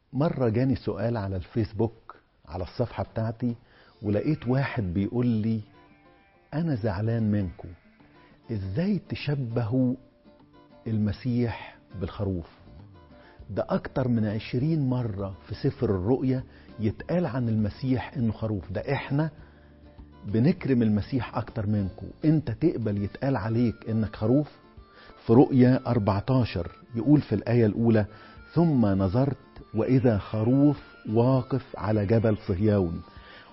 مرة جاني سؤال على الفيسبوك على الصفحة بتاعتي ولقيت واحد بيقول لي أنا زعلان منكم إزاي تشبهوا المسيح بالخروف ده أكتر من عشرين مرة في سفر الرؤيا يتقال عن المسيح إنه خروف ده إحنا بنكرم المسيح أكتر منكم أنت تقبل يتقال عليك إنك خروف في رؤيا 14 يقول في الآية الأولى ثم نظرت وإذا خروف واقف على جبل صهيون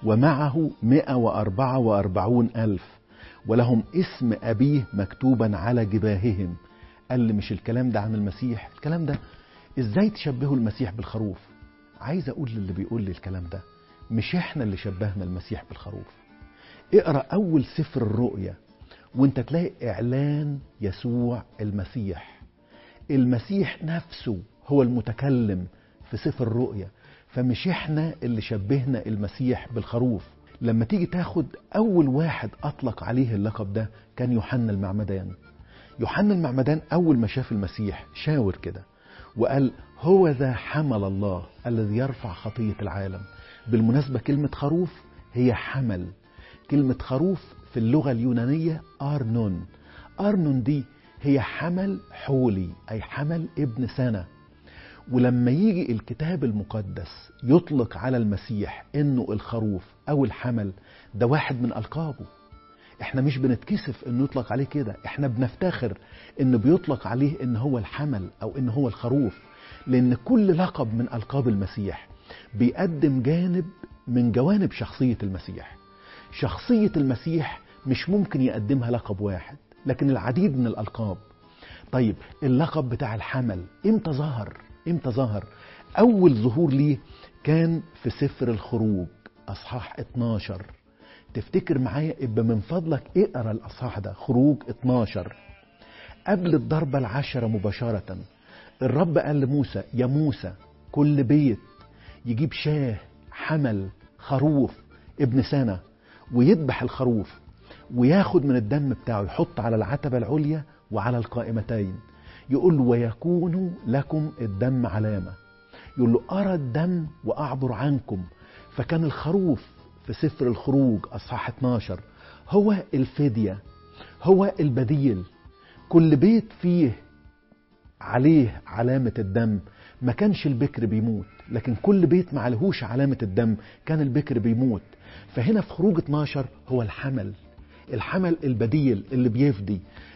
ومعه مئة وأربعة وأربعون ألف ولهم اسم أبيه مكتوبا على جباههم قال لي مش الكلام ده عن المسيح الكلام ده ازاي تشبهوا المسيح بالخروف عايز اقول للي بيقول لي الكلام ده مش احنا اللي شبهنا المسيح بالخروف اقرا اول سفر الرؤيا وانت تلاقي اعلان يسوع المسيح المسيح نفسه هو المتكلم في سفر الرؤيا فمش احنا اللي شبهنا المسيح بالخروف لما تيجي تاخد اول واحد اطلق عليه اللقب ده كان يوحنا المعمدان يوحنا المعمدان اول ما شاف المسيح شاور كده وقال هو ذا حمل الله الذي يرفع خطية العالم بالمناسبة كلمة خروف هي حمل كلمة خروف في اللغة اليونانية أرنون أرنون دي هي حمل حولي أي حمل ابن سنة ولما يجي الكتاب المقدس يطلق على المسيح انه الخروف او الحمل ده واحد من القابه احنا مش بنتكسف انه يطلق عليه كده احنا بنفتخر انه بيطلق عليه ان هو الحمل او ان هو الخروف لان كل لقب من القاب المسيح بيقدم جانب من جوانب شخصية المسيح شخصية المسيح مش ممكن يقدمها لقب واحد لكن العديد من الألقاب طيب اللقب بتاع الحمل امتى ظهر امتى ظهر اول ظهور ليه كان في سفر الخروج اصحاح 12 تفتكر معايا ابقى من فضلك اقرا الاصحاح ده خروج 12 قبل الضربة العشرة مباشرة الرب قال لموسى يا موسى كل بيت يجيب شاه حمل خروف ابن سنة ويذبح الخروف وياخد من الدم بتاعه يحط على العتبة العليا وعلى القائمتين يقول له ويكون لكم الدم علامة يقول له أرى الدم وأعبر عنكم فكان الخروف في سفر الخروج أصحاح 12 هو الفدية هو البديل كل بيت فيه عليه علامة الدم ما كانش البكر بيموت لكن كل بيت ما عليهوش علامة الدم كان البكر بيموت فهنا في خروج 12 هو الحمل الحمل البديل اللي بيفدي